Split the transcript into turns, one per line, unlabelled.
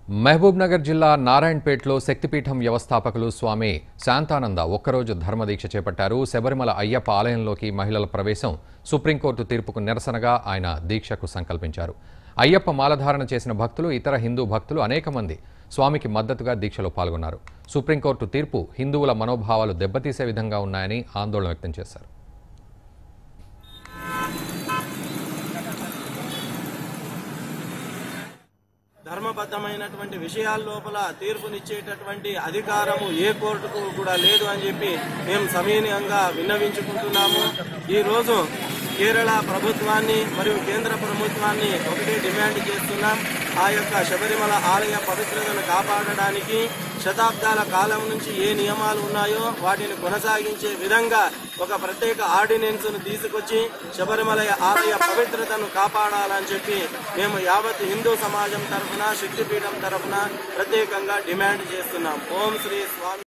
మహబూబ్ నగర్ జిల్లా నారాయణపేటలో శక్తిపీఠం వ్యవస్థాపకులు స్వామి శాంతానంద ఒక్కరోజు ధర్మదీక్ష చేపట్టారు శబరిమల అయ్యప్ప ఆలయంలోకి మహిళల ప్రవేశం సుప్రీంకోర్టు తీర్పుకు నిరసనగా ఆయన దీక్షకు సంకల్పించారు అయ్యప్ప మాలధారణ చేసిన భక్తులు ఇతర హిందూ భక్తులు అనేక మంది స్వామికి మద్దతుగా దీక్షలో పాల్గొన్నారు సుప్రీంకోర్టు తీర్పు హిందువుల మనోభావాలు దెబ్బతీసే విధంగా ఉన్నాయని ఆందోళన వ్యక్తం చేశారు
ధర్మబద్ధమైనటువంటి విషయాల లోపల తీర్పునిచ్చేటటువంటి అధికారము ఏ కోర్టుకు కూడా లేదు అని చెప్పి మేము సమీనంగా విన్నవించుకుంటున్నాము ఈ రోజు కేరళ ప్రభుత్వాన్ని మరియు కేంద్ర ప్రభుత్వాన్ని ఒకటే డిమాండ్ చేస్తున్నాం ఆ యొక్క శబరిమల ఆలయ పవిత్రతను కాపాడడానికి శతాబ్దాల కాలం నుంచి ఏ నియమాలు ఉన్నాయో వాటిని కొనసాగించే విధంగా ఒక ప్రత్యేక ఆర్డినెన్స్ ను తీసుకొచ్చి శబరిమల ఆలయ పవిత్రతను కాపాడాలని చెప్పి మేము యావత్ హిందూ సమాజం తరఫున శక్తిపీఠం తరఫున ప్రత్యేకంగా డిమాండ్ చేస్తున్నాం ఓం శ్రీ స్వామి